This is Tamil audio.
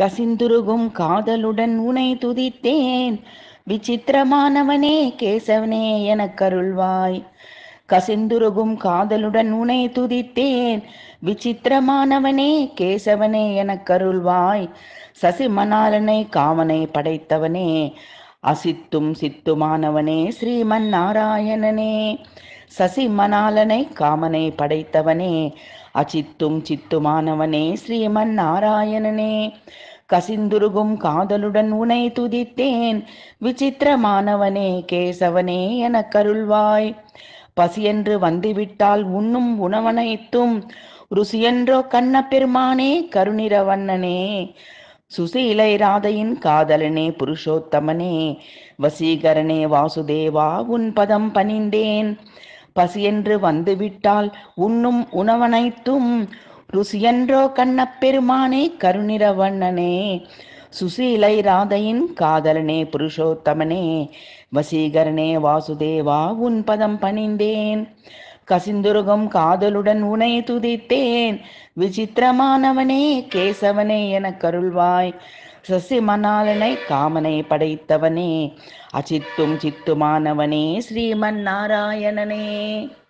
கசிந்துருகும் காதலுடன் உனை துதித்தேன் விசித்திரமானவனே கேசவனே எனக் கருள்வாய் கசிந்துருகும் காதலுடன் உனை துதித்தேன் விசித்திரமானவனே கேசவனே எனக் கருள்வாய் சசிமணாலனை காமனை படைத்தவனே அசித்தும் சித்துமானவனே ஸ்ரீமன் நாராயணனே சசிமணாலனை காமனை படைத்தவனே அச்சித்தும் சித்துமானவனே ஸ்ரீமன் நாராயணனே கசிந்துருகும் காதலுடன் உனை துதித்தேன் விசித்திரமானவனே கேசவனே எனக் கருள்வாய் பசியென்று வந்துவிட்டால் உண்ணும் உணவனைத்தும் ருசியென்றோ கண்ண பெருமானே கருணிரவண்ணனே சுசீலை ராதையின் காதலனே புருஷோத்தமனே வசீகரனே வாசுதேவா உன் பதம் பணிந்தேன் பசியென்று வந்துவிட்டால் உண்ணும் உணவனைத்தும் ருசியென்றோ கண்ணப்பெருமானே கருணிரவண்ணனே சுசீலை ராதையின் காதலனே புருஷோத்தமனே வசீகரனே வாசுதேவா உன் பதம் பணிந்தேன் கசிந்துருகம் காதலுடன் உனை துதித்தேன் விசித்திரமானவனே கேசவனே எனக் கருள்வாய் சசி மணாலனை காமனை படைத்தவனே அச்சித்தும் சித்துமானவனே ஸ்ரீமன் நாராயணனே